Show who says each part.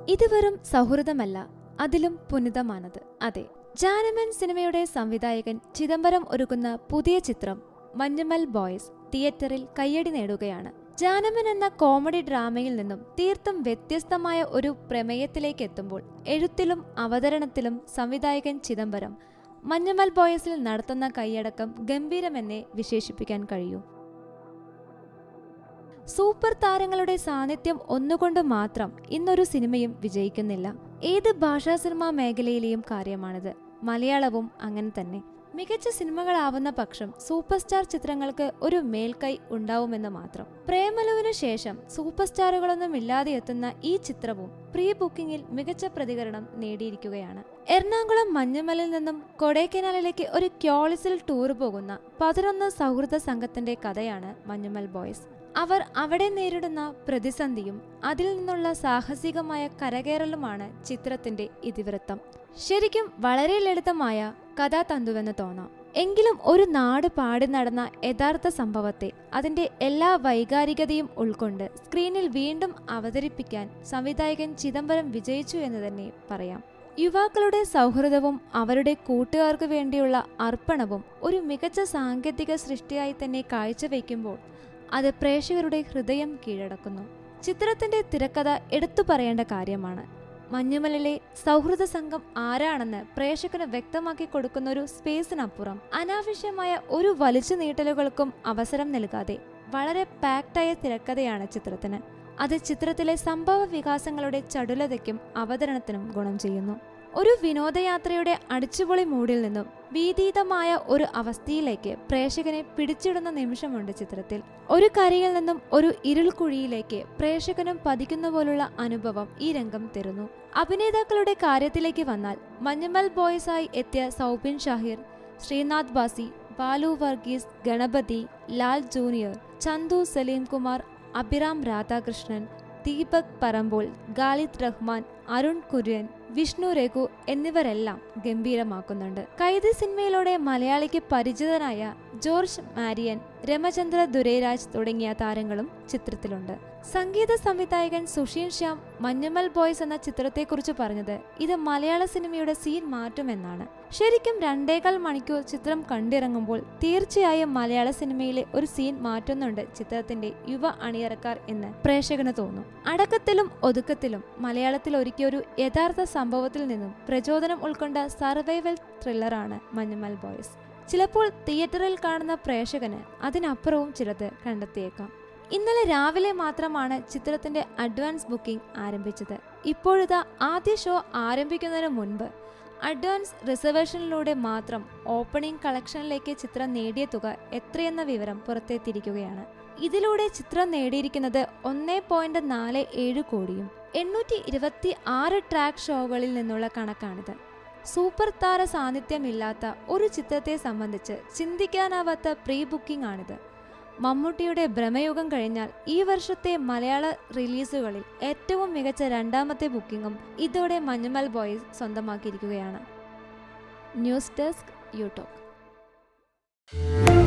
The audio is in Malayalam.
Speaker 1: ഇത് വെറും സൗഹൃദമല്ല അതിലും പുനിതമാനത് അതെ ജാനമൻ സിനിമയുടെ സംവിധായകൻ ചിദംബരം ഒരുക്കുന്ന പുതിയ ചിത്രം മഞ്ഞുമൽ ബോയ്സ് തിയേറ്ററിൽ കയ്യടി നേടുകയാണ് ജാനമൻ എന്ന കോമഡി ഡ്രാമയിൽ നിന്നും തീർത്തും വ്യത്യസ്തമായ ഒരു പ്രമേയത്തിലേക്ക് എത്തുമ്പോൾ എഴുത്തിലും അവതരണത്തിലും സംവിധായകൻ ചിദംബരം മഞ്ഞുമൽ ബോയ്സിൽ നടത്തുന്ന കൈയടക്കം ഗംഭീരമെന്നേ വിശേഷിപ്പിക്കാൻ കഴിയൂ സൂപ്പർ താരങ്ങളുടെ സാന്നിധ്യം ഒന്നുകൊണ്ട് മാത്രം ഇന്നൊരു സിനിമയും വിജയിക്കുന്നില്ല ഏത് ഭാഷാ സിനിമാ മേഖലയിലെയും കാര്യമാണിത് മലയാളവും അങ്ങനെ തന്നെ മികച്ച സിനിമകളാവുന്ന പക്ഷം സൂപ്പർ സ്റ്റാർ ചിത്രങ്ങൾക്ക് ഒരു മേൽക്കൈ ഉണ്ടാവുമെന്ന് മാത്രം പ്രേമലുവിനു ശേഷം സൂപ്പർ സ്റ്റാറുകളൊന്നും ഇല്ലാതെ എത്തുന്ന ഈ ചിത്രവും പ്രീ ബുക്കിംഗിൽ മികച്ച പ്രതികരണം നേടിയിരിക്കുകയാണ് എറണാകുളം മഞ്ഞുമലിൽ നിന്നും കൊടൈക്കനാലിലേക്ക് ഒരു ക്യോളിസിൽ ടൂർ പോകുന്ന പതിനൊന്ന് സൗഹൃദ സംഘത്തിന്റെ കഥയാണ് മഞ്ഞുമൽ ബോയ്സ് അവർ അവിടെ നേരിടുന്ന പ്രതിസന്ധിയും അതിൽ നിന്നുള്ള സാഹസികമായ കരകയറലുമാണ് ചിത്രത്തിന്റെ ഇതിവൃത്തം ശരിക്കും വളരെ ലളിതമായ കഥാതന്തുവെന്ന് തോന്നാം എങ്കിലും ഒരു നാട് പാടി നടന്ന യഥാർത്ഥ സംഭവത്തെ അതിന്റെ എല്ലാ വൈകാരികതയും ഉൾക്കൊണ്ട് സ്ക്രീനിൽ വീണ്ടും അവതരിപ്പിക്കാൻ സംവിധായകൻ ചിദംബരം വിജയിച്ചു എന്ന് തന്നെ പറയാം യുവാക്കളുടെ സൗഹൃദവും അവരുടെ കൂട്ടുകാർക്ക് വേണ്ടിയുള്ള അർപ്പണവും ഒരു മികച്ച സാങ്കേതിക സൃഷ്ടിയായി തന്നെ കാഴ്ചവെക്കുമ്പോൾ അത് പ്രേക്ഷകരുടെ ഹൃദയം കീഴടക്കുന്നു ചിത്രത്തിന്റെ തിരക്കഥ എടുത്തു പറയേണ്ട കാര്യമാണ് മഞ്ഞുമലിലെ സൗഹൃദ സംഘം ആരാണെന്ന് പ്രേക്ഷകന് വ്യക്തമാക്കി കൊടുക്കുന്ന ഒരു സ്പേസിനപ്പുറം അനാവശ്യമായ ഒരു വലിച്ചു നീട്ടലുകൾക്കും അവസരം നൽകാതെ വളരെ പാക്റ്റായ തിരക്കഥയാണ് ചിത്രത്തിന് അത് ചിത്രത്തിലെ സംഭവ വികാസങ്ങളുടെ ചടുലതയ്ക്കും അവതരണത്തിനും ഗുണം ചെയ്യുന്നു ഒരു വിനോദയാത്രയുടെ അടിച്ചുപൊളി മൂഡിൽ നിന്നും ഭീതീതമായ ഒരു അവസ്ഥയിലേക്ക് പ്രേക്ഷകനെ പിടിച്ചിടുന്ന നിമിഷമുണ്ട് ചിത്രത്തിൽ ഒരു കരയിൽ നിന്നും ഒരു ഇരുൾക്കുഴിയിലേക്ക് പ്രേക്ഷകനും പതിക്കുന്ന പോലുള്ള അനുഭവം ഈ രംഗം തരുന്നു അഭിനേതാക്കളുടെ കാര്യത്തിലേക്ക് വന്നാൽ മഞ്ഞുമൽ ബോയ്സായി എത്തിയ സൗബിൻ ഷാഹിർ ശ്രീനാഥ് ബാസി ബാലു വർഗീസ് ഗണപതി ലാൽ ജൂനിയർ ചന്തു സലീം കുമാർ അഭിറാം രാധാകൃഷ്ണൻ ദീപക് പറമ്പോൾ ഗാലിദ് റഹ്മാൻ അരുൺ കുര്യൻ വിഷ്ണു രഘു എന്നിവരെല്ലാം ഗംഭീരമാക്കുന്നുണ്ട് കൈതി സിനിമയിലൂടെ മലയാളിക്ക് പരിചിതനായ ജോർജ് മാരിയൻ രമചന്ദ്ര ദുരൈരാജ് തുടങ്ങിയ താരങ്ങളും ചിത്രത്തിലുണ്ട് സംഗീത സംവിധായകൻ സുഷീൻ ശ്യാം മഞ്ഞുമൽ ബോയ്സ് എന്ന ചിത്രത്തെക്കുറിച്ച് പറഞ്ഞത് ഇത് മലയാള സിനിമയുടെ സീൻ മാറ്റുമെന്നാണ് ശരിക്കും രണ്ടേകാൽ മണിക്കൂർ ചിത്രം കണ്ടിറങ്ങുമ്പോൾ തീർച്ചയായും മലയാള സിനിമയിലെ ഒരു സീൻ മാറ്റുന്നുണ്ട് ചിത്രത്തിന്റെ യുവ അണിയറക്കാർ എന്ന് പ്രേക്ഷകന് തോന്നും അടക്കത്തിലും ഒതുക്കത്തിലും മലയാളത്തിൽ ഒരുക്കിയ ഒരു യഥാർത്ഥ സംഭവത്തിൽ നിന്നും പ്രചോദനം ഉൾക്കൊണ്ട സർവൈവൽ ത്രില്ലറാണ് മഞ്ഞുമൽ ബോയ്സ് ചിലപ്പോൾ തിയേറ്ററിൽ കാണുന്ന പ്രേക്ഷകന് അതിനപ്പുറവും ചിലത് കണ്ടെത്തിയേക്കാം ഇന്നലെ രാവിലെ മാത്രമാണ് ചിത്രത്തിന്റെ അഡ്വാൻസ് ബുക്കിംഗ് ആരംഭിച്ചത് ഇപ്പോഴിതാ ആദ്യ ഷോ ആരംഭിക്കുന്നതിന് മുൻപ് അഡ്വാൻസ് റിസർവേഷനിലൂടെ മാത്രം ഓപ്പണിംഗ് കളക്ഷനിലേക്ക് ചിത്രം നേടിയ തുക എത്രയെന്ന വിവരം പുറത്തെത്തിയിരിക്കുകയാണ് ഇതിലൂടെ ചിത്രം നേടിയിരിക്കുന്നത് ഒന്നേ പോയിന്റ് നാല് ഏഴ് കോടിയും എണ്ണൂറ്റി ഇരുപത്തി ആറ് ട്രാക്ക് ഷോകളിൽ നിന്നുള്ള കണക്കാണിത് സൂപ്പർ താര സാന്നിധ്യമില്ലാത്ത ഒരു ചിത്രത്തെ സംബന്ധിച്ച് ചിന്തിക്കാനാവാത്ത പ്രീ ബുക്കിംഗ് ആണിത് മമ്മൂട്ടിയുടെ ഭ്രമയുഗം കഴിഞ്ഞാൽ ഈ വർഷത്തെ മലയാള റിലീസുകളിൽ ഏറ്റവും മികച്ച രണ്ടാമത്തെ ബുക്കിംഗും ഇതോടെ മഞ്ഞുമൽ ബോയ്സ് സ്വന്തമാക്കിയിരിക്കുകയാണ് ന്യൂസ് ഡെസ്ക് യൂട്യൂബ്